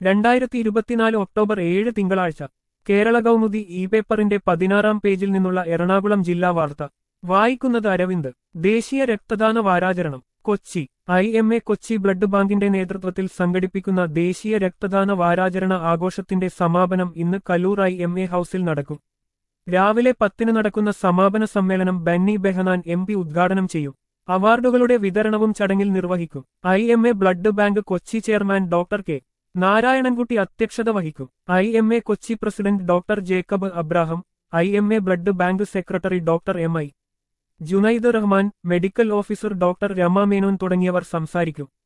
രണ്ടായിരത്തി ഇരുപത്തിനാല് ഒക്ടോബർ ഏഴ് തിങ്കളാഴ്ച കേരള കൗമുദി ഇ പേപ്പറിന്റെ പതിനാറാം പേജിൽ നിന്നുള്ള എറണാകുളം ജില്ലാ വാർത്ത വായിക്കുന്നത് അരവിന്ദ് ദേശീയ രക്തദാന വാരാചരണം Kochi I M A Kochi blood ബാങ്കിന്റെ നേതൃത്വത്തിൽ സംഘടിപ്പിക്കുന്ന ദേശീയ രക്തദാന വാരാചരണ ആഘോഷത്തിന്റെ സമാപനം ഇന്ന് കലൂർ ഐ എം എ ഹൌസിൽ നടക്കും രാവിലെ പത്തിന് നടക്കുന്ന സമാപന സമ്മേളനം ബെന്നി ബെഹനാൻ എം പി ഉദ്ഘാടനം ചെയ്യും അവാർഡുകളുടെ വിതരണവും ചടങ്ങിൽ നിർവഹിക്കും I M A blood bank Kochi chairman doctor K Narayanankutty അധ്യക്ഷത വഹിക്കും I M A Kochi president doctor Jacob Abraham I M A blood bank secretary doctor M I Junaid Rahman medical officer doctor Rama Menon തുടങ്ങിയവർ സംസാരിക്കും